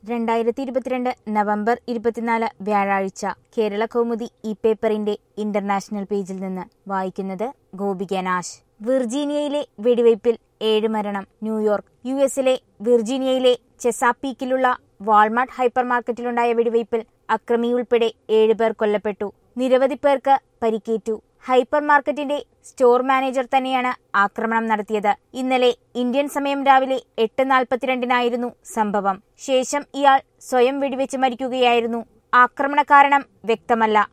രണ്ടായിരത്തി ഇരുപത്തിരണ്ട് നവംബർ ഇരുപത്തിനാല് വ്യാഴാഴ്ച കേരള കൗമുദി ഈ പേപ്പറിന്റെ ഇന്റർനാഷണൽ പേജിൽ നിന്ന് വായിക്കുന്നത് ഗോപിക നാശ് വിർജീനിയയിലെ വെടിവയ്പിൽ ഏഴ് മരണം ന്യൂയോർക്ക് യു എസിലെ വിർജീനിയയിലെ ചെസാപ്പീക്കിലുള്ള വാൾമാർട്ട് ഹൈപ്പർ മാർക്കറ്റിലുണ്ടായ വെടിവയ്പിൽ അക്രമി ഉൾപ്പെടെ ഏഴ് പേർ കൊല്ലപ്പെട്ടു നിരവധി പേർക്ക് പരിക്കേറ്റു ഹൈപ്പർ മാർക്കറ്റിന്റെ സ്റ്റോർ മാനേജർ തന്നെയാണ് ആക്രമണം നടത്തിയത് ഇന്നലെ ഇന്ത്യൻ സമയം രാവിലെ എട്ട് നാൽപ്പത്തിരണ്ടിനായിരുന്നു സംഭവം ശേഷം ഇയാൾ സ്വയം വെടിവെച്ച് മരിക്കുകയായിരുന്നു ആക്രമണ കാരണം വ്യക്തമല്ല